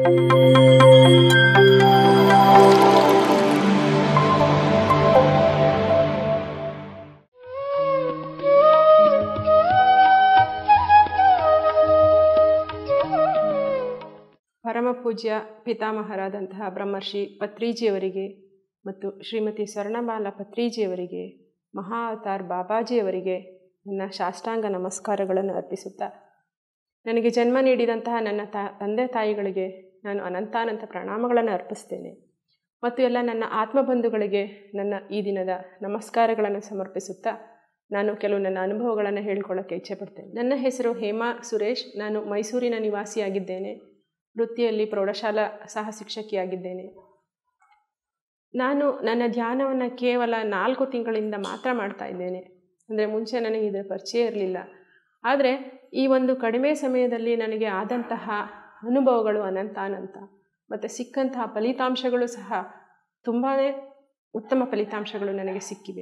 ಪರಮ ಪೂಜ್ಯ ಪಿತಾಮಹರಾದಂತಹ ಬ್ರಹ್ಮರ್ಷಿ ಪತ್ರಿಜಿಯವರಿಗೆ ಮತ್ತು ಶ್ರೀಮತಿ ಸ್ವರ್ಣಮಾಲಾ ಪತ್ರಿಜಿಯವರಿಗೆ ಮಹಾ ಅವತಾರ್ ಬಾಬಾಜಿಯವರಿಗೆ ನನ್ನ ಶಾಷ್ಟಾಂಗ ನಮಸ್ಕಾರಗಳನ್ನು ಅರ್ಪಿಸುತ್ತಾ ನನಗೆ ಜನ್ಮ ನೀಡಿದಂತಹ ನನ್ನ ತಾ ತಂದೆ ತಾಯಿಗಳಿಗೆ ನಾನು ಅನಂತಾನಂತ ಪ್ರಣಾಮಗಳನ್ನು ಅರ್ಪಿಸ್ತೇನೆ ಮತ್ತು ಎಲ್ಲ ನನ್ನ ಆತ್ಮಬಂಧುಗಳಿಗೆ ನನ್ನ ಈ ದಿನದ ನಮಸ್ಕಾರಗಳನ್ನು ಸಮರ್ಪಿಸುತ್ತಾ ನಾನು ಕೆಲವು ನನ್ನ ಅನುಭವಗಳನ್ನು ಹೇಳ್ಕೊಳ್ಳೋಕ್ಕೆ ಇಚ್ಛೆಪಡ್ತೇನೆ ನನ್ನ ಹೆಸರು ಹೇಮಾ ಸುರೇಶ್ ನಾನು ಮೈಸೂರಿನ ನಿವಾಸಿಯಾಗಿದ್ದೇನೆ ವೃತ್ತಿಯಲ್ಲಿ ಪ್ರೌಢಶಾಲಾ ಸಹ ಶಿಕ್ಷಕಿಯಾಗಿದ್ದೇನೆ ನಾನು ನನ್ನ ಧ್ಯಾನವನ್ನು ಕೇವಲ ನಾಲ್ಕು ತಿಂಗಳಿಂದ ಮಾತ್ರ ಮಾಡ್ತಾ ಇದ್ದೇನೆ ಅಂದರೆ ಮುಂಚೆ ನನಗೆ ಇದರ ಪರಿಚಯ ಇರಲಿಲ್ಲ ಆದರೆ ಈ ಒಂದು ಕಡಿಮೆ ಸಮಯದಲ್ಲಿ ನನಗೆ ಆದಂತಹ ಅನುಭವಗಳು ಅನಂತ ಅನಂತ ಮತ್ತು ಸಿಕ್ಕಂತಹ ಫಲಿತಾಂಶಗಳು ಸಹ ತುಂಬಾ ಉತ್ತಮ ಫಲಿತಾಂಶಗಳು ನನಗೆ ಸಿಕ್ಕಿವೆ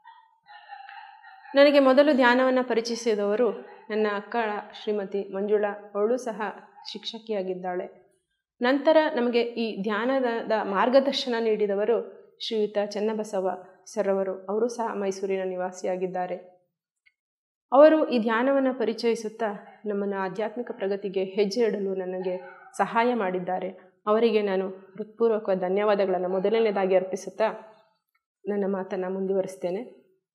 ನನಗೆ ಮೊದಲು ಧ್ಯಾನವನ್ನು ಪರಿಚಯಿಸಿದವರು ನನ್ನ ಅಕ್ಕಳ ಶ್ರೀಮತಿ ಮಂಜುಳಾ ಅವಳು ಸಹ ಶಿಕ್ಷಕಿಯಾಗಿದ್ದಾಳೆ ನಂತರ ನಮಗೆ ಈ ಧ್ಯಾನದ ಮಾರ್ಗದರ್ಶನ ನೀಡಿದವರು ಶ್ರೀಯುತ ಚನ್ನಬಸವ ಸರ್ ಅವರು ಅವರು ಸಹ ಮೈಸೂರಿನ ನಿವಾಸಿಯಾಗಿದ್ದಾರೆ ಅವರು ಈ ಧ್ಯಾನವನ್ನು ಪರಿಚಯಿಸುತ್ತಾ ನಮ್ಮನ್ನು ಆಧ್ಯಾತ್ಮಿಕ ಪ್ರಗತಿಗೆ ಹೆಜ್ಜೆ ಇಡಲು ನನಗೆ ಸಹಾಯ ಮಾಡಿದ್ದಾರೆ ಅವರಿಗೆ ನಾನು ಹೃತ್ಪೂರ್ವಕ ಧನ್ಯವಾದಗಳನ್ನು ಮೊದಲನೇದಾಗಿ ಅರ್ಪಿಸುತ್ತಾ ನನ್ನ ಮಾತನ್ನು ಮುಂದುವರಿಸ್ತೇನೆ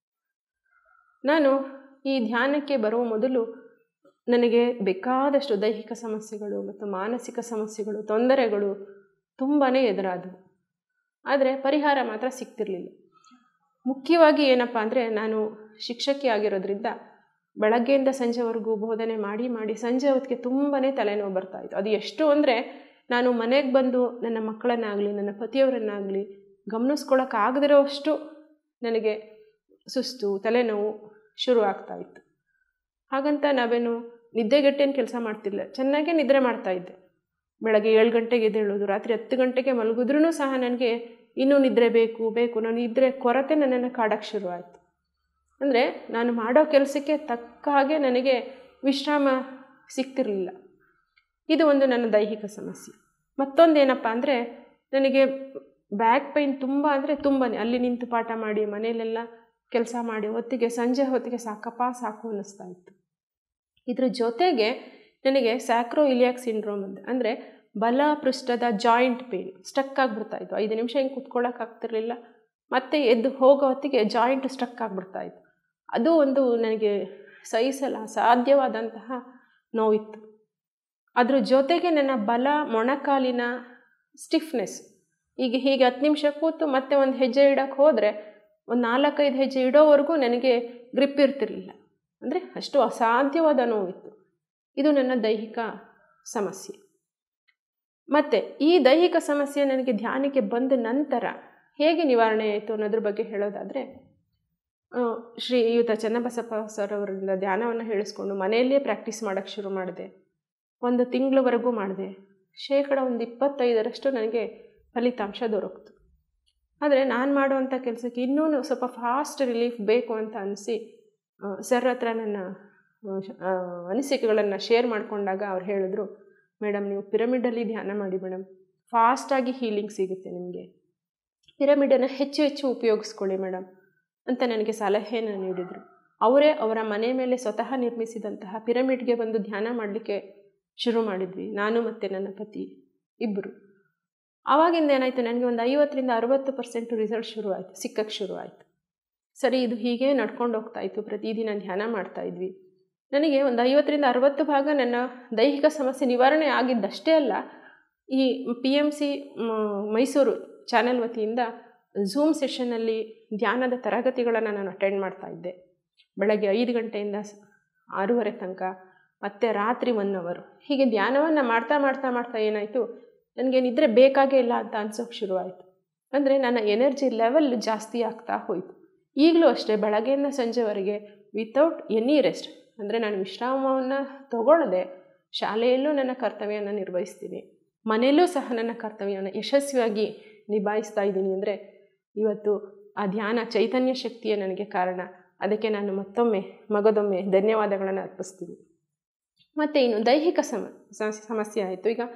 ನಾನು ಈ ಧ್ಯಾನಕ್ಕೆ ಬರುವ ಮೊದಲು ನನಗೆ ಬೇಕಾದಷ್ಟು ದೈಹಿಕ ಸಮಸ್ಯೆಗಳು ಮತ್ತು ಮಾನಸಿಕ ಸಮಸ್ಯೆಗಳು ತೊಂದರೆಗಳು ತುಂಬಾ ಎದುರಾದವು ಆದರೆ ಪರಿಹಾರ ಮಾತ್ರ ಸಿಗ್ತಿರಲಿಲ್ಲ ಮುಖ್ಯವಾಗಿ ಏನಪ್ಪ ಅಂದರೆ ನಾನು ಶಿಕ್ಷಕಿ ಆಗಿರೋದ್ರಿಂದ ಬೆಳಗ್ಗೆಯಿಂದ ಸಂಜೆವರೆಗೂ ಬೋಧನೆ ಮಾಡಿ ಮಾಡಿ ಸಂಜೆ ಹೊತ್ತಿಗೆ ತುಂಬಾ ತಲೆನೋವು ಬರ್ತಾಯಿತ್ತು ಅದು ಎಷ್ಟು ಅಂದರೆ ನಾನು ಮನೆಗೆ ಬಂದು ನನ್ನ ಮಕ್ಕಳನ್ನಾಗಲಿ ನನ್ನ ಪತಿಯವರನ್ನಾಗಲಿ ಗಮನಿಸ್ಕೊಳ್ಳೋಕ್ಕಾಗದಿರೋ ಅಷ್ಟು ನನಗೆ ಸುಸ್ತು ತಲೆನೋವು ಶುರು ಆಗ್ತಾಯಿತ್ತು ಹಾಗಂತ ನಾವೇನು ನಿದ್ದೆಗೆಟ್ಟೇನು ಕೆಲಸ ಮಾಡ್ತಿಲ್ಲ ಚೆನ್ನಾಗೇ ನಿದ್ರೆ ಮಾಡ್ತಾಯಿದ್ದೆ ಬೆಳಗ್ಗೆ ಏಳು ಗಂಟೆಗೆ ಎದ್ದೇಳೋದು ರಾತ್ರಿ ಹತ್ತು ಗಂಟೆಗೆ ಮಲಗಿದ್ರೂ ಸಹ ನನಗೆ ಇನ್ನೂ ನಿದ್ರೆ ಬೇಕು ಬೇಕು ನಾನು ನಿದ್ರೆ ಕೊರತೆ ನನ್ನನ್ನು ಕಾಡೋಕ್ಕೆ ಶುರು ಆಯಿತು ಅಂದರೆ ನಾನು ಮಾಡೋ ಕೆಲಸಕ್ಕೆ ತಕ್ಕ ಹಾಗೆ ನನಗೆ ವಿಶ್ರಾಮ ಸಿಗ್ತಿರಲಿಲ್ಲ ಇದು ಒಂದು ನನ್ನ ದೈಹಿಕ ಸಮಸ್ಯೆ ಮತ್ತೊಂದೇನಪ್ಪ ಅಂದರೆ ನನಗೆ ಬ್ಯಾಕ್ ಪೈನ್ ತುಂಬ ಅಂದರೆ ತುಂಬಾ ಅಲ್ಲಿ ನಿಂತು ಪಾಠ ಮಾಡಿ ಮನೆಯಲ್ಲೆಲ್ಲ ಕೆಲಸ ಮಾಡಿ ಹೊತ್ತಿಗೆ ಸಂಜೆ ಹೊತ್ತಿಗೆ ಸಾಕಪ್ಪ ಸಾಕು ಅನ್ನಿಸ್ತಾ ಇತ್ತು ಇದ್ರ ಜೊತೆಗೆ ನನಗೆ ಸ್ಯಾಕ್ರೋ ಇಲಿಯಾಕ್ ಸಿಂಡ್ರೋಮ್ ಅಂತ ಅಂದರೆ ಬಲ ಪೃಷ್ಠದ ಜಾಯಿಂಟ್ ಪೇನ್ ಸ್ಟಕ್ ಆಗಿಬಿಡ್ತಾಯಿತ್ತು ಐದು ನಿಮಿಷ ಹಿಂಗೆ ಕುತ್ಕೊಳ್ಳೋಕ್ಕಾಗ್ತಿರ್ಲಿಲ್ಲ ಮತ್ತೆ ಎದ್ದು ಹೋಗೋ ಹೊತ್ತಿಗೆ ಜಾಯಿಂಟ್ ಸ್ಟಕ್ ಆಗಿಬಿಡ್ತಾಯಿತ್ತು ಅದು ಒಂದು ನನಗೆ ಸಹಿಸಲ್ಲ ಸಾಧ್ಯವಾದಂತಹ ನೋವಿತ್ತು ಅದ್ರ ಜೊತೆಗೆ ನನ್ನ ಬಲ ಮೊಣಕಾಲಿನ ಸ್ಟಿಫ್ನೆಸ್ ಈಗ ಹೀಗೆ ಹತ್ತು ನಿಮಿಷ ಕೂತು ಮತ್ತೆ ಒಂದು ಹೆಜ್ಜೆ ಇಡೋಕ್ಕೆ ಹೋದರೆ ಒಂದು ನಾಲ್ಕೈದು ಹೆಜ್ಜೆ ಇಡೋವರೆಗೂ ನನಗೆ ಗ್ರಿಪ್ ಇರ್ತಿರಲಿಲ್ಲ ಅಂದರೆ ಅಷ್ಟು ಅಸಾಧ್ಯವಾದ ನೋವಿತ್ತು ಇದು ನನ್ನ ದೈಹಿಕ ಸಮಸ್ಯೆ ಮತ್ತು ಈ ದೈಹಿಕ ಸಮಸ್ಯೆ ನನಗೆ ಧ್ಯಾನಕ್ಕೆ ಬಂದ ನಂತರ ಹೇಗೆ ನಿವಾರಣೆ ಆಯಿತು ಅನ್ನೋದ್ರ ಬಗ್ಗೆ ಹೇಳೋದಾದರೆ ಶ್ರೀಯುತ ಚನ್ನಬಸಪ್ಪ ಸರ್ ಅವರಿಂದ ಧ್ಯಾನವನ್ನು ಹೇಳಿಸ್ಕೊಂಡು ಮನೆಯಲ್ಲೇ ಪ್ರಾಕ್ಟೀಸ್ ಮಾಡೋಕ್ಕೆ ಶುರು ಮಾಡಿದೆ ಒಂದು ತಿಂಗಳವರೆಗೂ ಮಾಡಿದೆ ಶೇಕಡ ಒಂದು ಇಪ್ಪತ್ತೈದರಷ್ಟು ನನಗೆ ಫಲಿತಾಂಶ ದೊರಕಿತು ಆದರೆ ನಾನು ಮಾಡುವಂಥ ಕೆಲಸಕ್ಕೆ ಇನ್ನೂ ಸ್ವಲ್ಪ ಫಾಸ್ಟ್ ರಿಲೀಫ್ ಬೇಕು ಅಂತ ಅನಿಸಿ ಸರ್ ಹತ್ರ ನನ್ನ ಅನಿಸಿಕೆಗಳನ್ನು ಶೇರ್ ಮಾಡಿಕೊಂಡಾಗ ಅವ್ರು ಹೇಳಿದ್ರು ಮೇಡಮ್ ನೀವು ಪಿರಮಿಡಲ್ಲಿ ಧ್ಯಾನ ಮಾಡಿ ಮೇಡಮ್ ಫಾಸ್ಟಾಗಿ ಹೀಲಿಂಗ್ ಸಿಗುತ್ತೆ ನಿಮಗೆ ಪಿರಮಿಡನ್ನು ಹೆಚ್ಚು ಹೆಚ್ಚು ಉಪಯೋಗಿಸ್ಕೊಳ್ಳಿ ಮೇಡಮ್ ಅಂತ ನನಗೆ ಸಲಹೆಯನ್ನು ನೀಡಿದರು ಅವರೇ ಅವರ ಮನೆ ಮೇಲೆ ಸ್ವತಃ ನಿರ್ಮಿಸಿದಂತಹ ಪಿರಮಿಡ್ಗೆ ಬಂದು ಧ್ಯಾನ ಮಾಡಲಿಕ್ಕೆ ಶುರು ಮಾಡಿದ್ವಿ ನಾನು ಮತ್ತು ನನ್ನ ಪತಿ ಇಬ್ಬರು ಆವಾಗಿಂದ ಏನಾಯಿತು ನನಗೆ ಒಂದು ಐವತ್ತರಿಂದ ಅರುವತ್ತು ಪರ್ಸೆಂಟು ರಿಸಲ್ಟ್ ಶುರು ಆಯಿತು ಸಿಕ್ಕಕ್ಕೆ ಶುರು ಆಯಿತು ಸರಿ ಇದು ಹೀಗೆ ನಡ್ಕೊಂಡು ಹೋಗ್ತಾ ಇತ್ತು ಪ್ರತಿದಿನ ಧ್ಯಾನ ಮಾಡ್ತಾಯಿದ್ವಿ ನನಗೆ ಒಂದು ಐವತ್ತರಿಂದ ಅರುವತ್ತು ಭಾಗ ನನ್ನ ದೈಹಿಕ ಸಮಸ್ಯೆ ನಿವಾರಣೆ ಆಗಿದ್ದಷ್ಟೇ ಅಲ್ಲ ಈ P M C Mysuru channel ವತಿಯಿಂದ ಝೂಮ್ ಸೆಷನ್ನಲ್ಲಿ ಧ್ಯಾನದ ತರಗತಿಗಳನ್ನು ನಾನು ಅಟೆಂಡ್ ಮಾಡ್ತಾ ಇದ್ದೆ ಬೆಳಗ್ಗೆ ಐದು ಗಂಟೆಯಿಂದ ಆರೂವರೆ ತನಕ ಮತ್ತು ರಾತ್ರಿ ಒನ್ ಅವರು ಹೀಗೆ ಧ್ಯಾನವನ್ನು ಮಾಡ್ತಾ ಮಾಡ್ತಾ ಮಾಡ್ತಾ ಏನಾಯಿತು ನನಗೆ ನಿದ್ರೆ ಬೇಕಾಗೇ ಇಲ್ಲ ಅಂತ ಅನ್ಸೋಕ್ಕೆ ಶುರುವಾಯಿತು ಅಂದರೆ ನನ್ನ ಎನರ್ಜಿ ಲೆವೆಲ್ ಜಾಸ್ತಿ ಆಗ್ತಾ ಹೋಯಿತು ಈಗಲೂ ಅಷ್ಟೇ ಬೆಳಗ್ಗೆಯಿಂದ ಸಂಜೆವರೆಗೆ ವಿತೌಟ್ ಎನಿ ರೆಸ್ಟ್ ಅಂದರೆ ನಾನು ವಿಶ್ರಾಮವನ್ನು ತಗೊಳ್ಳದೆ ಶಾಲೆಯಲ್ಲೂ ನನ್ನ ಕರ್ತವ್ಯವನ್ನು ನಿರ್ವಹಿಸ್ತೀನಿ ಮನೆಯಲ್ಲೂ ಸಹ ನನ್ನ ಕರ್ತವ್ಯವನ್ನು ಯಶಸ್ವಿಯಾಗಿ ನಿಭಾಯಿಸ್ತಾ ಇದ್ದೀನಿ ಅಂದರೆ ಇವತ್ತು ಆ ಧ್ಯಾನ ಚೈತನ್ಯ ಶಕ್ತಿಯೇ ನನಗೆ ಕಾರಣ ಅದಕ್ಕೆ ನಾನು ಮತ್ತೊಮ್ಮೆ ಮಗದೊಮ್ಮೆ ಧನ್ಯವಾದಗಳನ್ನು ಅರ್ಪಿಸ್ತೀನಿ ಮತ್ತು ಇನ್ನು ದೈಹಿಕ ಸಮ ಸಮಸ್ಯೆ ಆಯಿತು ಈಗ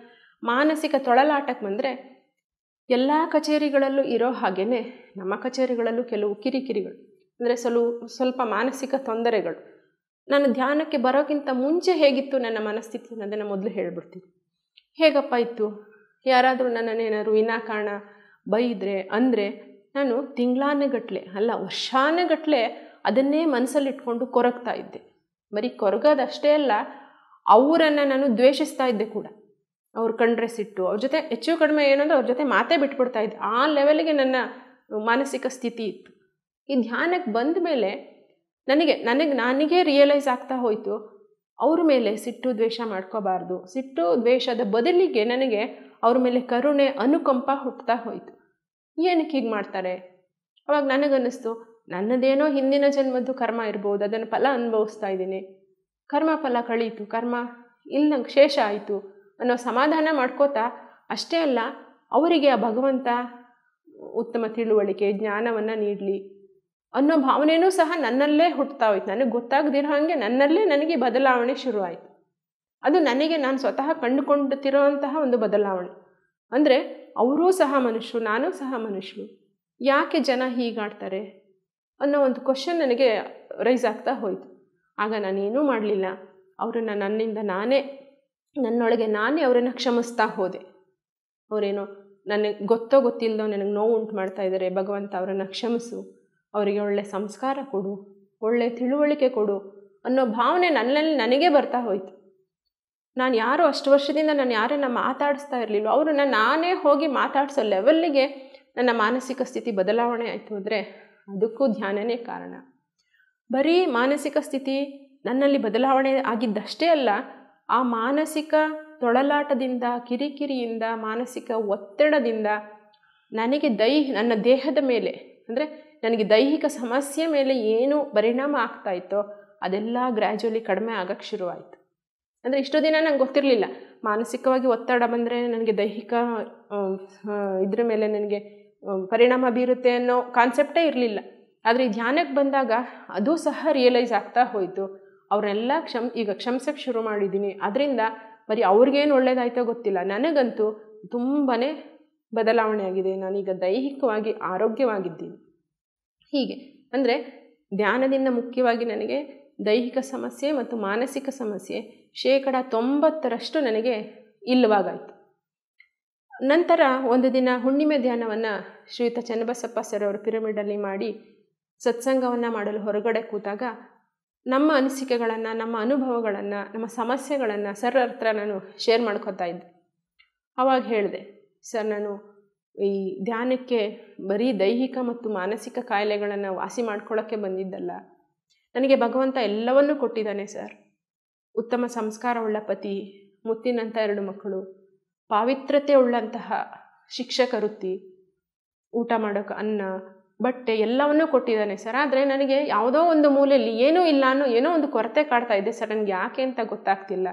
ಮಾನಸಿಕ ತೊಳಲಾಟಕ್ಕೆ ಬಂದರೆ ಎಲ್ಲ ಕಚೇರಿಗಳಲ್ಲೂ ಇರೋ ಹಾಗೇ ನಮ್ಮ ಕಚೇರಿಗಳಲ್ಲೂ ಕೆಲವು ಕಿರಿಕಿರಿಗಳು ಅಂದರೆ ಸ್ವಲು ಸ್ವಲ್ಪ ಮಾನಸಿಕ ತೊಂದರೆಗಳು ನಾನು ಧ್ಯಾನಕ್ಕೆ ಬರೋಕ್ಕಿಂತ ಮುಂಚೆ ಹೇಗಿತ್ತು ನನ್ನ ಮನಸ್ಥಿತಿ ಅನ್ನೋದನ್ನು ಮೊದಲು ಹೇಳ್ಬಿಡ್ತೀನಿ ಹೇಗಪ್ಪ ಇತ್ತು ಯಾರಾದರೂ ನನ್ನನ್ನೇನಾದ್ರು ವಿನಾಕಾರಣ ಬೈದರೆ ಅಂದರೆ ನಾನು ತಿಂಗಳಾನೆಗಟ್ಟಲೆ ಅಲ್ಲ ವರ್ಷಾನೆಗಟ್ಟಲೆ ಅದನ್ನೇ ಮನಸ್ಸಲ್ಲಿಟ್ಕೊಂಡು ಕೊರಗ್ತಾ ಇದ್ದೆ ಬರೀ ಕೊರಗೋದಷ್ಟೇ ಅಲ್ಲ ಅವರನ್ನು ನಾನು ದ್ವೇಷಿಸ್ತಾ ಇದ್ದೆ ಕೂಡ ಅವ್ರು ಕಂಡ್ರೆ ಸಿಟ್ಟು ಅವ್ರ ಜೊತೆ ಹೆಚ್ಚು ಕಡಿಮೆ ಏನಂದ್ರೆ ಅವ್ರ ಜೊತೆ ಮಾತೇ ಬಿಟ್ಬಿಡ್ತಾ ಇದ್ದೆ ಆ ಲೆವೆಲ್ಗೆ ನನ್ನ ಮಾನಸಿಕ ಸ್ಥಿತಿ ಇತ್ತು ಈ ಧ್ಯಾನಕ್ಕೆ ಬಂದ ಮೇಲೆ ನನಗೆ ನನಗೆ ನನಗೇ ರಿಯಲೈಸ್ ಆಗ್ತಾ ಹೋಯಿತು ಅವ್ರ ಮೇಲೆ ಸಿಟ್ಟು ದ್ವೇಷ ಮಾಡ್ಕೋಬಾರ್ದು ಸಿಟ್ಟು ದ್ವೇಷದ ಬದಲಿಗೆ ನನಗೆ ಅವ್ರ ಮೇಲೆ ಕರುಣೆ ಅನುಕಂಪ ಹುಟ್ಟುತ್ತಾ ಹೋಯಿತು ಏನಕ್ಕೆ ಹೀಗೆ ಮಾಡ್ತಾರೆ ಅವಾಗ ನನಗನ್ನಿಸ್ತು ನನ್ನದೇನೋ ಹಿಂದಿನ ಜನ್ಮದ್ದು ಕರ್ಮ ಇರ್ಬೋದು ಅದನ್ನು ಫಲ ಅನುಭವಿಸ್ತಾ ಇದ್ದೀನಿ ಕರ್ಮ ಫಲ ಕಳೀತು ಕರ್ಮ ಇಲ್ಲಂಗೆ ಶೇಷ ಆಯಿತು ಅನ್ನೋ ಸಮಾಧಾನ ಮಾಡ್ಕೋತಾ ಅಷ್ಟೇ ಅಲ್ಲ ಅವರಿಗೆ ಆ ಭಗವಂತ ಉತ್ತಮ ತಿಳುವಳಿಕೆ ಜ್ಞಾನವನ್ನು ನೀಡಲಿ ಅನ್ನೋ ಭಾವನೆಯೂ ಸಹ ನನ್ನಲ್ಲೇ ಹುಟ್ಟುತ್ತಾ ಹೋಯ್ತು ನನಗೆ ಗೊತ್ತಾಗದಿರೋ ಹಾಗೆ ನನ್ನಲ್ಲೇ ನನಗೆ ಬದಲಾವಣೆ ಶುರುವಾಯಿತು ಅದು ನನಗೆ ನಾನು ಸ್ವತಃ ಕಂಡುಕೊಂಡುತ್ತಿರೋಂತಹ ಒಂದು ಬದಲಾವಣೆ ಅಂದರೆ ಅವರೂ ಸಹ ಮನುಷ್ಯರು ನಾನೂ ಸಹ ಮನುಷ್ಯರು ಯಾಕೆ ಜನ ಹೀಗಾಡ್ತಾರೆ ಅನ್ನೋ ಒಂದು ಕ್ವಶನ್ ನನಗೆ ರೈಸ್ ಆಗ್ತಾ ಹೋಯಿತು ಆಗ ನಾನೇನೂ ಮಾಡಲಿಲ್ಲ ಅವರನ್ನು ನನ್ನಿಂದ ನಾನೇ ನನ್ನೊಳಗೆ ನಾನೇ ಅವರನ್ನು ಕ್ಷಮಿಸ್ತಾ ಹೋದೆ ಅವರೇನೋ ನನಗೆ ಗೊತ್ತೋ ಗೊತ್ತಿಲ್ಲದೋ ನನಗೆ ನೋವು ಉಂಟು ಮಾಡ್ತಾ ಇದ್ದಾರೆ ಭಗವಂತ ಅವರನ್ನು ಕ್ಷಮಿಸು ಅವರಿಗೆ ಒಳ್ಳೆ ಸಂಸ್ಕಾರ ಕೊಡು ಒಳ್ಳೆ ತಿಳುವಳಿಕೆ ಕೊಡು ಅನ್ನೋ ಭಾವನೆ ನನ್ನಲ್ಲಿ ನನಗೇ ಬರ್ತಾ ಹೋಯಿತು ನಾನು ಯಾರು ಅಷ್ಟು ವರ್ಷದಿಂದ ನಾನು ಯಾರನ್ನ ಮಾತಾಡಿಸ್ತಾ ಇರಲಿಲ್ಲ ಅವರನ್ನು ನಾನೇ ಹೋಗಿ ಮಾತಾಡಿಸೋ ಲೆವೆಲ್ಲಿಗೆ ನನ್ನ ಮಾನಸಿಕ ಸ್ಥಿತಿ ಬದಲಾವಣೆ ಆಯಿತು ಅಂದರೆ ಅದಕ್ಕೂ ಧ್ಯಾನನೇ ಕಾರಣ ಬರೀ ಮಾನಸಿಕ ಸ್ಥಿತಿ ನನ್ನಲ್ಲಿ ಬದಲಾವಣೆ ಆಗಿದ್ದಷ್ಟೇ ಅಲ್ಲ ಆ ಮಾನಸಿಕ ತೊಳಲಾಟದಿಂದ ಕಿರಿಕಿರಿಯಿಂದ ಮಾನಸಿಕ ಒತ್ತಡದಿಂದ ನನಗೆ ದೈ ನನ್ನ ದೇಹದ ಮೇಲೆ ಅಂದರೆ ನನಗೆ ದೈಹಿಕ ಸಮಸ್ಯೆ ಮೇಲೆ ಏನು ಪರಿಣಾಮ ಆಗ್ತಾ ಇತ್ತೋ ಅದೆಲ್ಲ ಗ್ರ್ಯಾಜುವಲಿ ಕಡಿಮೆ ಆಗಕ್ಕೆ ಶುರುವಾಯಿತು ಅಂದರೆ ಇಷ್ಟು ದಿನ ನಂಗೆ ಗೊತ್ತಿರಲಿಲ್ಲ ಮಾನಸಿಕವಾಗಿ ಒತ್ತಡ ಬಂದರೆ ನನಗೆ ದೈಹಿಕ ಇದ್ರ ಮೇಲೆ ನನಗೆ ಪರಿಣಾಮ ಬೀರುತ್ತೆ ಅನ್ನೋ ಕಾನ್ಸೆಪ್ಟೇ ಇರಲಿಲ್ಲ ಆದರೆ ಈ ಧ್ಯಾನಕ್ಕೆ ಬಂದಾಗ ಅದು ಸಹ ರಿಯಲೈಸ್ ಆಗ್ತಾ ಹೋಯಿತು ಅವರೆಲ್ಲ ಕ್ಷಮ್ ಈಗ ಕ್ಷಮಿಸಕ್ಕೆ ಶುರು ಮಾಡಿದ್ದೀನಿ ಅದರಿಂದ ಬರೀ ಅವ್ರಿಗೇನು ಒಳ್ಳೇದಾಯ್ತೋ ಗೊತ್ತಿಲ್ಲ ನನಗಂತೂ ತುಂಬಾ ಬದಲಾವಣೆ ಆಗಿದೆ ನಾನೀಗ ದೈಹಿಕವಾಗಿ ಆರೋಗ್ಯವಾಗಿದ್ದೀನಿ ಹೀಗೆ ಅಂದರೆ ಧ್ಯಾನದಿಂದ ಮುಖ್ಯವಾಗಿ ನನಗೆ ದೈಹಿಕ ಸಮಸ್ಯೆ ಮತ್ತು ಮಾನಸಿಕ ಸಮಸ್ಯೆ ಶೇಕಡ ತೊಂಬತ್ತರಷ್ಟು ನನಗೆ ಇಲ್ಲವಾಗಾಯಿತು ನಂತರ ಒಂದು ದಿನ ಹುಣ್ಣಿಮೆ ಧ್ಯಾನವನ್ನು ಶ್ರೀಯುತ ಚನ್ನಬಸಪ್ಪ ಸರ್ ಅವರು ಪಿರಮಿಡಲ್ಲಿ ಮಾಡಿ ಸತ್ಸಂಗವನ್ನು ಮಾಡಲು ಹೊರಗಡೆ ಕೂತಾಗ ನಮ್ಮ ಅನಿಸಿಕೆಗಳನ್ನು ನಮ್ಮ ಅನುಭವಗಳನ್ನು ನಮ್ಮ ಸಮಸ್ಯೆಗಳನ್ನು ಸರ್ ಹತ್ರ ನಾನು ಶೇರ್ ಮಾಡ್ಕೋತಾ ಇದ್ದೆ ಆವಾಗ ಹೇಳಿದೆ ಸರ್ ನಾನು ಈ ಧ್ಯಾನಕ್ಕೆ ಬರೀ ದೈಹಿಕ ಮತ್ತು ಮಾನಸಿಕ ಕಾಯಿಲೆಗಳನ್ನು ವಾಸಿ ಮಾಡ್ಕೊಳ್ಳೋಕ್ಕೆ ಬಂದಿದ್ದಲ್ಲ ನನಗೆ ಭಗವಂತ ಎಲ್ಲವನ್ನೂ ಕೊಟ್ಟಿದ್ದಾನೆ ಸರ್ ಉತ್ತಮ ಸಂಸ್ಕಾರವುಳ್ಳ ಪತಿ ಮುತ್ತಿನಂಥ ಎರಡು ಮಕ್ಕಳು ಪಾವಿತ್ರತೆ ಉಳ್ಳಂತಹ ಶಿಕ್ಷಕ ವೃತ್ತಿ ಊಟ ಮಾಡೋಕೆ ಅನ್ನ ಬಟ್ಟೆ ಎಲ್ಲವನ್ನೂ ಕೊಟ್ಟಿದ್ದಾನೆ ಸರ್ ಆದರೆ ನನಗೆ ಯಾವುದೋ ಒಂದು ಮೂಲೆಯಲ್ಲಿ ಏನೂ ಇಲ್ಲ ಅನ್ನೋ ಏನೋ ಒಂದು ಕೊರತೆ ಕಾಡ್ತಾ ಇದೆ ಸರ್ ನನಗೆ ಯಾಕೆ ಅಂತ ಗೊತ್ತಾಗ್ತಿಲ್ಲ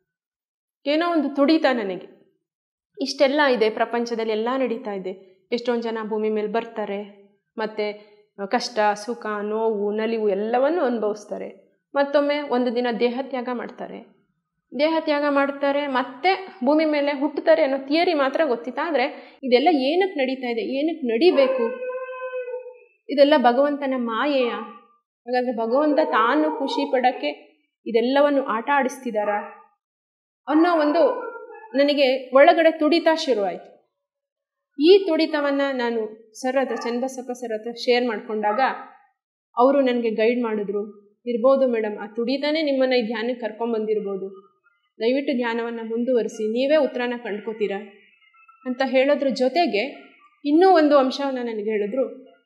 ಏನೋ ಒಂದು ತುಡಿತ ನನಗೆ ಇಷ್ಟೆಲ್ಲ ಇದೆ ಪ್ರಪಂಚದಲ್ಲಿ ಎಲ್ಲ ನಡೀತಾ ಇದೆ ಎಷ್ಟೊಂದು ಜನ ಭೂಮಿ ಮೇಲೆ ಬರ್ತಾರೆ ಮತ್ತು ಕಷ್ಟ ಸುಖ ನೋವು ನಲಿವು ಎಲ್ಲವನ್ನೂ ಅನುಭವಿಸ್ತಾರೆ ಮತ್ತೊಮ್ಮೆ ಒಂದು ದಿನ ದೇಹತ್ಯಾಗ ಮಾಡ್ತಾರೆ ದೇಹತ್ಯಾಗ ಮಾಡ್ತಾರೆ ಮತ್ತೆ ಭೂಮಿ ಮೇಲೆ ಹುಟ್ಟುತ್ತಾರೆ ಅನ್ನೋ ಥಿಯರಿ ಮಾತ್ರ ಗೊತ್ತಿತ್ತು ಆದರೆ ಇದೆಲ್ಲ ಏನಕ್ಕೆ ನಡೀತಾ ಇದೆ ಏನಕ್ಕೆ ನಡಿಬೇಕು ಇದೆಲ್ಲ ಭಗವಂತನ ಮಾಯೆಯ ಹಾಗಾದರೆ ಭಗವಂತ ತಾನು ಖುಷಿ ಪಡೋಕ್ಕೆ ಇದೆಲ್ಲವನ್ನು ಆಟ ಆಡಿಸ್ತಿದ್ದಾರ ಅನ್ನೋ ಒಂದು ನನಗೆ ಒಳಗಡೆ ತುಡಿತ ಶುರುವಾಯಿತು ಈ ತುಡಿತವನ್ನು ನಾನು ಸರ್ ಹತ್ರ ಚನ್ನಬಸಪ್ಪ ಸರ್ ಹತ್ರ ಶೇರ್ ಮಾಡಿಕೊಂಡಾಗ ಅವರು ನನಗೆ ಗೈಡ್ ಮಾಡಿದ್ರು ಇರ್ಬೋದು ಮೇಡಮ್ ಆ ತುಡಿತಾನೇ ನಿಮ್ಮನ್ನು ಈ ಧ್ಯಾನಕ್ಕೆ ಕರ್ಕೊಂಬಂದಿರ್ಬೋದು ದಯವಿಟ್ಟು ಧ್ಯಾನವನ್ನು ಮುಂದುವರಿಸಿ ನೀವೇ ಉತ್ತರನ ಕಂಡ್ಕೋತೀರಾ ಅಂತ ಹೇಳೋದ್ರ ಜೊತೆಗೆ ಇನ್ನೂ ಒಂದು ಅಂಶವನ್ನು ನನಗೆ ಹೇಳಿದ್ರು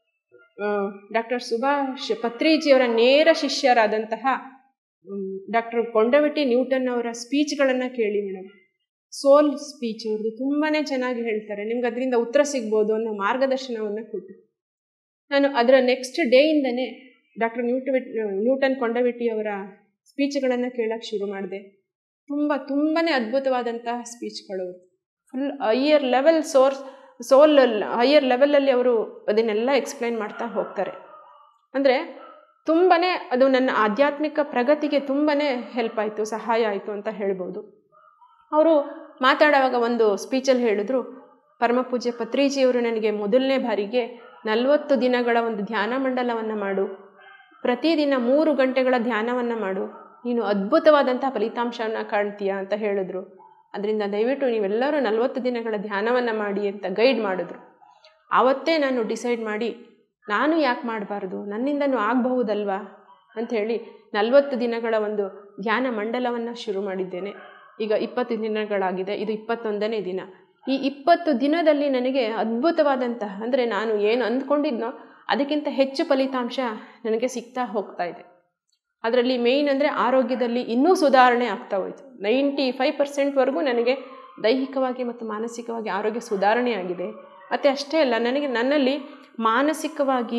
ಡಾಕ್ಟರ್ ಸುಭಾಷ್ ಪತ್ರಿಜಿಯವರ ನೇರ ಶಿಷ್ಯರಾದಂತಹ ಡಾಕ್ಟರ್ ಕೊಂಡವಟಿ ನ್ಯೂಟನ್ ಅವರ ಸ್ಪೀಚ್ಗಳನ್ನು ಕೇಳಿ ಮೇಡಮ್ ಸೋಲ್ ಸ್ಪೀಚ್ ಅವ್ರದ್ದು ತುಂಬಾ ಚೆನ್ನಾಗಿ ಹೇಳ್ತಾರೆ ನಿಮ್ಗೆ ಅದರಿಂದ ಉತ್ತರ ಸಿಗ್ಬೋದು ಅನ್ನೋ ಮಾರ್ಗದರ್ಶನವನ್ನು ಕೊಟ್ಟು ನಾನು ಅದರ ನೆಕ್ಸ್ಟ್ ಡೇಯಿಂದನೇ ಡಾಕ್ಟರ್ ನ್ಯೂಟವಿಟ್ ನ್ಯೂಟನ್ ಕೊಂಡವಿಟಿ ಅವರ ಸ್ಪೀಚ್ಗಳನ್ನು ಕೇಳೋಕ್ಕೆ ಶುರು ಮಾಡಿದೆ ತುಂಬ ತುಂಬಾ ಅದ್ಭುತವಾದಂತಹ ಸ್ಪೀಚ್ಗಳು full higher level source soul higher ಲೆವೆಲಲ್ಲಿ ಅವರು ಅದನ್ನೆಲ್ಲ ಎಕ್ಸ್ಪ್ಲೈನ್ ಮಾಡ್ತಾ ಹೋಗ್ತಾರೆ ಅಂದರೆ ತುಂಬಾ ಅದು ನನ್ನ ಆಧ್ಯಾತ್ಮಿಕ ಪ್ರಗತಿಗೆ ತುಂಬಾ ಹೆಲ್ಪ್ ಆಯಿತು ಸಹಾಯ ಆಯಿತು ಅಂತ ಹೇಳ್ಬೋದು ಅವರು ಮಾತಾಡುವಾಗ ಒಂದು ಸ್ಪೀಚಲ್ಲಿ ಹೇಳಿದ್ರು ಪರಮ ಪೂಜ್ಯ ಪತ್ರಿಜಿಯವರು ನನಗೆ ಮೊದಲನೇ ಬಾರಿಗೆ ನಲವತ್ತು ದಿನಗಳ ಒಂದು ಧ್ಯಾನ ಮಂಡಲವನ್ನು ಮಾಡು ಪ್ರತಿದಿನ ಮೂರು ಗಂಟೆಗಳ ಧ್ಯಾನವನ್ನು ಮಾಡು ನೀನು ಅದ್ಭುತವಾದಂಥ ಫಲಿತಾಂಶವನ್ನು ಕಾಣ್ತೀಯ ಅಂತ ಹೇಳಿದ್ರು ಅದರಿಂದ ದಯವಿಟ್ಟು ನೀವೆಲ್ಲರೂ ನಲವತ್ತು ದಿನಗಳ ಧ್ಯಾನವನ್ನು ಮಾಡಿ ಅಂತ ಗೈಡ್ ಮಾಡಿದ್ರು ಆವತ್ತೇ ನಾನು ಡಿಸೈಡ್ ಮಾಡಿ ನಾನು ಯಾಕೆ ಮಾಡಬಾರ್ದು ನನ್ನಿಂದನೂ ಆಗಬಹುದಲ್ವಾ ಅಂಥೇಳಿ ನಲವತ್ತು ದಿನಗಳ ಒಂದು ಧ್ಯಾನ ಮಂಡಲವನ್ನು ಶುರು ಮಾಡಿದ್ದೇನೆ ಈಗ ಇಪ್ಪತ್ತು ದಿನಗಳಾಗಿದೆ ಇದು ಇಪ್ಪತ್ತೊಂದನೇ ದಿನ ಈ ಇಪ್ಪತ್ತು ದಿನದಲ್ಲಿ ನನಗೆ ಅದ್ಭುತವಾದಂತಹ ಅಂದರೆ ನಾನು ಏನು ಅಂದ್ಕೊಂಡಿದ್ನೋ ಅದಕ್ಕಿಂತ ಹೆಚ್ಚು ಫಲಿತಾಂಶ ನನಗೆ ಸಿಗ್ತಾ ಹೋಗ್ತಾ ಇದೆ ಅದರಲ್ಲಿ ಮೇಯ್ನ್ ಅಂದರೆ ಆರೋಗ್ಯದಲ್ಲಿ ಇನ್ನೂ ಸುಧಾರಣೆ ಆಗ್ತಾ ಹೋಯಿತು ನೈಂಟಿ ಫೈವ್ ಪರ್ಸೆಂಟ್ವರೆಗೂ ನನಗೆ ದೈಹಿಕವಾಗಿ ಮತ್ತು ಮಾನಸಿಕವಾಗಿ ಆರೋಗ್ಯ ಸುಧಾರಣೆ ಆಗಿದೆ ಮತ್ತು ಅಷ್ಟೇ ಅಲ್ಲ ನನಗೆ ನನ್ನಲ್ಲಿ ಮಾನಸಿಕವಾಗಿ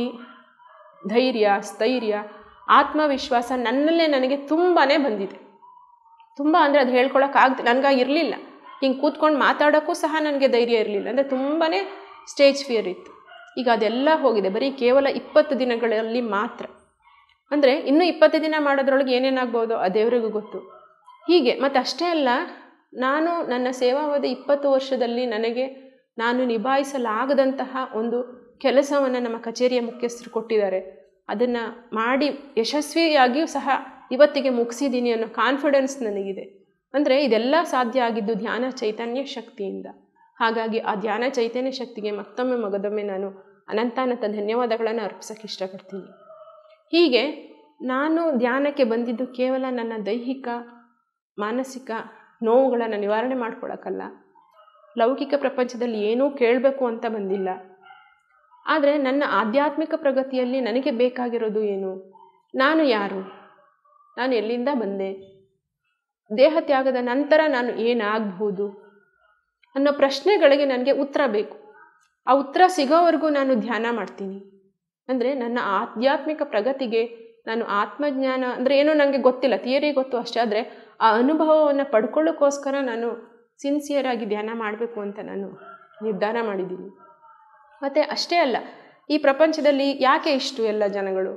ಧೈರ್ಯ ಸ್ಥೈರ್ಯ ಆತ್ಮವಿಶ್ವಾಸ ನನ್ನಲ್ಲೇ ನನಗೆ ತುಂಬಾ ಬಂದಿದೆ ತುಂಬ ಅಂದರೆ ಅದು ಹೇಳ್ಕೊಳಕ್ಕಾಗ್ದು ನನಗಾಗಿ ಇರಲಿಲ್ಲ ಹಿಂಗೆ ಕೂತ್ಕೊಂಡು ಮಾತಾಡೋಕ್ಕೂ ಸಹ ನನಗೆ ಧೈರ್ಯ ಇರಲಿಲ್ಲ ಅಂದರೆ ತುಂಬಾ ಸ್ಟೇಜ್ ಫಿಯರ್ ಇತ್ತು ಈಗ ಅದೆಲ್ಲ ಹೋಗಿದೆ ಬರೀ ಕೇವಲ ಇಪ್ಪತ್ತು ದಿನಗಳಲ್ಲಿ ಮಾತ್ರ ಅಂದರೆ ಇನ್ನೂ ಇಪ್ಪತ್ತು ದಿನ ಮಾಡೋದ್ರೊಳಗೆ ಏನೇನಾಗ್ಬೋದು ಆ ದೇವರಿಗೂ ಗೊತ್ತು ಹೀಗೆ ಮತ್ತು ಅಷ್ಟೇ ಅಲ್ಲ ನಾನು ನನ್ನ ಸೇವಾವಧಿ ಇಪ್ಪತ್ತು ವರ್ಷದಲ್ಲಿ ನನಗೆ ನಾನು ನಿಭಾಯಿಸಲಾಗದಂತಹ ಒಂದು ಕೆಲಸವನ್ನು ನಮ್ಮ ಕಚೇರಿಯ ಮುಖ್ಯಸ್ಥರು ಕೊಟ್ಟಿದ್ದಾರೆ ಅದನ್ನು ಮಾಡಿ ಯಶಸ್ವಿಯಾಗಿಯೂ ಸಹ ಇವತ್ತಿಗೆ ಮುಗಿಸಿದ್ದೀನಿ ಅನ್ನೋ ಕಾನ್ಫಿಡೆನ್ಸ್ ನನಗಿದೆ ಅಂದರೆ ಇದೆಲ್ಲ ಸಾಧ್ಯ ಆಗಿದ್ದು ಧ್ಯಾನ ಚೈತನ್ಯ ಶಕ್ತಿಯಿಂದ ಹಾಗಾಗಿ ಆ ಧ್ಯಾನ ಚೈತನ್ಯ ಶಕ್ತಿಗೆ ಮತ್ತೊಮ್ಮೆ ಮಗದೊಮ್ಮೆ ನಾನು ಅನಂತಾನಂತ ಧನ್ಯವಾದಗಳನ್ನು ಅರ್ಪಿಸೋಕ್ಕೆ ಇಷ್ಟಪಡ್ತೀನಿ ಹೀಗೆ ನಾನು ಧ್ಯಾನಕ್ಕೆ ಬಂದಿದ್ದು ಕೇವಲ ನನ್ನ ದೈಹಿಕ ಮಾನಸಿಕ ನೋವುಗಳನ್ನು ನಿವಾರಣೆ ಮಾಡ್ಕೊಳ್ಳೋಕ್ಕಲ್ಲ ಲೌಕಿಕ ಪ್ರಪಂಚದಲ್ಲಿ ಏನೂ ಕೇಳಬೇಕು ಅಂತ ಬಂದಿಲ್ಲ ಆದರೆ ನನ್ನ ಆಧ್ಯಾತ್ಮಿಕ ಪ್ರಗತಿಯಲ್ಲಿ ನನಗೆ ಬೇಕಾಗಿರೋದು ಏನು ನಾನು ಯಾರು ನಾನು ಎಲ್ಲಿಂದ ಬಂದೆ ದೇಹ ತ್ಯಾಗದ ನಂತರ ನಾನು ಏನಾಗಬಹುದು ಅನ್ನೋ ಪ್ರಶ್ನೆಗಳಿಗೆ ನನಗೆ ಉತ್ತರ ಬೇಕು ಆ ಉತ್ತರ ಸಿಗೋವರೆಗೂ ನಾನು ಧ್ಯಾನ ಮಾಡ್ತೀನಿ ಅಂದರೆ ನನ್ನ ಆಧ್ಯಾತ್ಮಿಕ ಪ್ರಗತಿಗೆ ನಾನು ಆತ್ಮಜ್ಞಾನ ಅಂದರೆ ಏನೋ ನನಗೆ ಗೊತ್ತಿಲ್ಲ ಥಿಯರಿ ಗೊತ್ತು ಅಷ್ಟೇ ಆದರೆ ಆ ಅನುಭವವನ್ನು ಪಡ್ಕೊಳ್ಳೋಕ್ಕೋಸ್ಕರ ನಾನು ಸಿನ್ಸಿಯರಾಗಿ ಧ್ಯಾನ ಮಾಡಬೇಕು ಅಂತ ನಾನು ನಿರ್ಧಾರ ಮಾಡಿದ್ದೀನಿ ಮತ್ತು ಅಷ್ಟೇ ಅಲ್ಲ ಈ ಪ್ರಪಂಚದಲ್ಲಿ ಯಾಕೆ ಇಷ್ಟು ಎಲ್ಲ ಜನಗಳು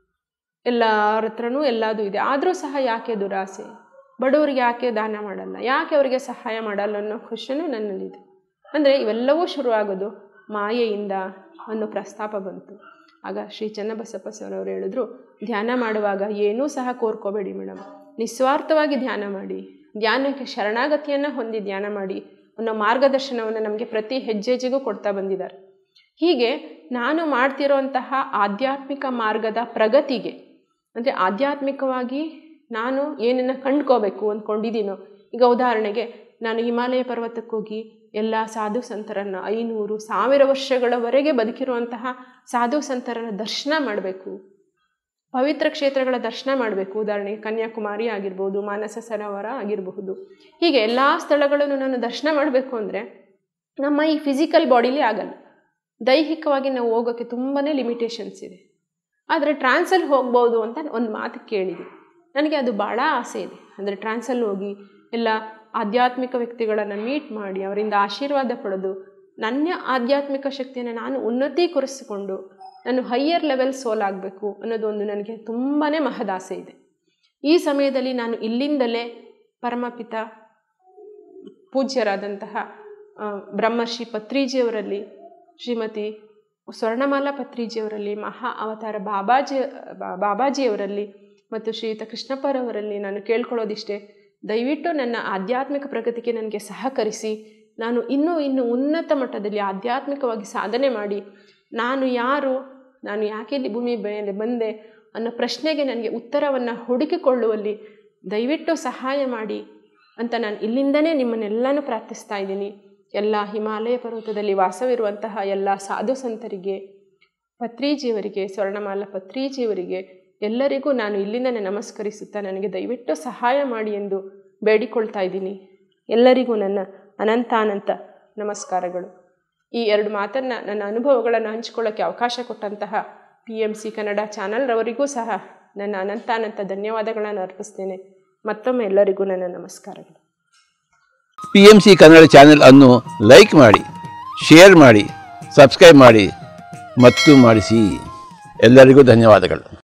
ಎಲ್ಲರ ಹತ್ರನೂ ಎಲ್ಲದೂ ಇದೆ ಆದರೂ ಸಹ ಯಾಕೆ ದುರಾಸೆ ಬಡವರಿಗೆ ಯಾಕೆ ದಾನ ಮಾಡಲ್ಲ ಯಾಕೆ ಅವರಿಗೆ ಸಹಾಯ ಮಾಡಲ್ಲ ಅನ್ನೋ ಕ್ವಶನು ನನ್ನಲ್ಲಿದೆ ಅಂದರೆ ಇವೆಲ್ಲವೂ ಶುರುವಾಗೋದು ಮಾಯೆಯಿಂದ ಅನ್ನೋ ಪ್ರಸ್ತಾಪ ಬಂತು ಆಗ ಶ್ರೀ ಚನ್ನಬಸಪ್ಪ ಸರ್ ಅವರು ಹೇಳಿದ್ರು ಧ್ಯಾನ ಮಾಡುವಾಗ ಏನೂ ಸಹ ಕೋರ್ಕೋಬೇಡಿ ಮೇಡಮ್ ನಿಸ್ವಾರ್ಥವಾಗಿ ಧ್ಯಾನ ಮಾಡಿ ಧ್ಯಾನಕ್ಕೆ ಶರಣಾಗತಿಯನ್ನು ಹೊಂದಿ ಧ್ಯಾನ ಮಾಡಿ ಅನ್ನೋ ಮಾರ್ಗದರ್ಶನವನ್ನು ನಮಗೆ ಪ್ರತಿ ಹೆಜ್ಜೆಜ್ಜೆಗೂ ಕೊಡ್ತಾ ಬಂದಿದ್ದಾರೆ ಹೀಗೆ ನಾನು ಮಾಡ್ತಿರೋಂತಹ ಆಧ್ಯಾತ್ಮಿಕ ಮಾರ್ಗದ ಪ್ರಗತಿಗೆ ಅಂದರೆ ಆಧ್ಯಾತ್ಮಿಕವಾಗಿ ನಾನು ಏನನ್ನು ಕಂಡ್ಕೋಬೇಕು ಅಂದ್ಕೊಂಡಿದ್ದೀನೋ ಈಗ ಉದಾಹರಣೆಗೆ ನಾನು ಹಿಮಾಲಯ ಪರ್ವತಕ್ಕೆ ಹೋಗಿ ಎಲ್ಲ ಸಾಧು ಸಂತರನ್ನು ಐನೂರು ಸಾವಿರ ವರ್ಷಗಳವರೆಗೆ ಬದುಕಿರುವಂತಹ ಸಾಧು ಸಂತರನ್ನ ದರ್ಶನ ಮಾಡಬೇಕು ಪವಿತ್ರ ಕ್ಷೇತ್ರಗಳ ದರ್ಶನ ಮಾಡಬೇಕು ಉದಾಹರಣೆಗೆ ಕನ್ಯಾಕುಮಾರಿ ಆಗಿರ್ಬೋದು ಮಾನಸ ಸರೋವರ ಆಗಿರಬಹುದು ಹೀಗೆ ಎಲ್ಲ ಸ್ಥಳಗಳನ್ನು ನಾನು ದರ್ಶನ ಮಾಡಬೇಕು ಅಂದರೆ ನಮ್ಮ ಈ ಫಿಸಿಕಲ್ ಬಾಡಿಲಿ ಆಗಲ್ಲ ದೈಹಿಕವಾಗಿ ನಾವು ಹೋಗೋಕ್ಕೆ ತುಂಬಾ ಲಿಮಿಟೇಷನ್ಸ್ ಇದೆ ಆದರೆ ಟ್ರಾನ್ಸಲ್ಲಿ ಹೋಗ್ಬೋದು ಅಂತ ಒಂದು ಮಾತು ಕೇಳಿದೆ ನನಗೆ ಅದು ಭಾಳ ಆಸೆ ಇದೆ ಅಂದರೆ ಟ್ರಾನ್ಸಲ್ಲಿ ಹೋಗಿ ಎಲ್ಲ ಆಧ್ಯಾತ್ಮಿಕ ವ್ಯಕ್ತಿಗಳನ್ನು ಮೀಟ್ ಮಾಡಿ ಅವರಿಂದ ಆಶೀರ್ವಾದ ಪಡೆದು ನನ್ನ ಆಧ್ಯಾತ್ಮಿಕ ಶಕ್ತಿಯನ್ನು ನಾನು ಉನ್ನತೀಕರಿಸಿಕೊಂಡು ನಾನು ಹೈಯರ್ ಲೆವೆಲ್ ಸೋಲ್ ಆಗಬೇಕು ಅನ್ನೋದು ಒಂದು ನನಗೆ ತುಂಬಾ ಮಹದಾಸೆ ಇದೆ ಈ ಸಮಯದಲ್ಲಿ ನಾನು ಇಲ್ಲಿಂದಲೇ ಪರಮಪಿತ ಪೂಜ್ಯರಾದಂತಹ ಬ್ರಹ್ಮರ್ಷಿ ಪತ್ರಿಜಿಯವರಲ್ಲಿ ಶ್ರೀಮತಿ ಸ್ವರ್ಣಮಾಲಾ ಪತ್ರಿಜಿಯವರಲ್ಲಿ ಮಹಾ ಅವತಾರ ಬಾಬಾಜಿ ಬಾಬಾಜಿಯವರಲ್ಲಿ ಮತ್ತು ಶ್ರೀಯುತ ಕೃಷ್ಣಪ್ಪರವರಲ್ಲಿ ನಾನು ಕೇಳ್ಕೊಳ್ಳೋದಿಷ್ಟೇ ದಯವಿಟ್ಟು ನನ್ನ ಆಧ್ಯಾತ್ಮಿಕ ಪ್ರಗತಿಗೆ ನನಗೆ ಸಹಕರಿಸಿ ನಾನು ಇನ್ನೂ ಇನ್ನೂ ಉನ್ನತ ಮಟ್ಟದಲ್ಲಿ ಆಧ್ಯಾತ್ಮಿಕವಾಗಿ ಸಾಧನೆ ಮಾಡಿ ನಾನು ಯಾರು ನಾನು ಯಾಕೆ ಇಲ್ಲಿ ಭೂಮಿ ಮೇಲೆ ಬಂದೆ ಅನ್ನೋ ಪ್ರಶ್ನೆಗೆ ನನಗೆ ಉತ್ತರವನ್ನು ಹುಡುಕಿಕೊಳ್ಳುವಲ್ಲಿ ದಯವಿಟ್ಟು ಸಹಾಯ ಮಾಡಿ ಅಂತ ನಾನು ಇಲ್ಲಿಂದನೇ ನಿಮ್ಮನ್ನೆಲ್ಲನೂ ಪ್ರಾರ್ಥಿಸ್ತಾ ಇದ್ದೀನಿ ಎಲ್ಲ ಹಿಮಾಲಯ ಪರ್ವತದಲ್ಲಿ ವಾಸವಿರುವಂತಹ ಎಲ್ಲ ಸಾಧು ಸಂತರಿಗೆ ಪತ್ರಿಜಿಯವರಿಗೆ ಸ್ವರ್ಣಮಾಲ ಪತ್ರಿಜಿಯವರಿಗೆ ಎಲ್ಲರಿಗೂ ನಾನು ಇಲ್ಲಿಂದನೇ ನಮಸ್ಕರಿಸುತ್ತಾ ನನಗೆ ದಯವಿಟ್ಟು ಸಹಾಯ ಮಾಡಿ ಎಂದು ಬೇಡಿಕೊಳ್ತಾ ಇದ್ದೀನಿ ಎಲ್ಲರಿಗೂ ನನ್ನ ಅನಂತಾನಂತ ನಮಸ್ಕಾರಗಳು ಈ ಎರಡು ಮಾತನ್ನು ನನ್ನ ಅನುಭವಗಳನ್ನು ಹಂಚ್ಕೊಳ್ಳೋಕ್ಕೆ ಅವಕಾಶ ಕೊಟ್ಟಂತಹ ಪಿ ಎಮ್ ಸಿ ಕನ್ನಡ ಚಾನಲ್ರವರಿಗೂ ಸಹ ನನ್ನ ಅನಂತಾನಂತ ಧನ್ಯವಾದಗಳನ್ನು ಅರ್ಪಿಸ್ತೇನೆ ಮತ್ತೊಮ್ಮೆ ಎಲ್ಲರಿಗೂ ನನ್ನ ನಮಸ್ಕಾರಗಳು P M C Kannada channel ಅನ್ನು ಲೈಕ್ ಮಾಡಿ ಶೇರ್ ಮಾಡಿ ಸಬ್ಸ್ಕ್ರೈಬ್ ಮಾಡಿ ಮತ್ತು ಮಾಡಿಸಿ ಎಲ್ಲರಿಗೂ ಧನ್ಯವಾದಗಳು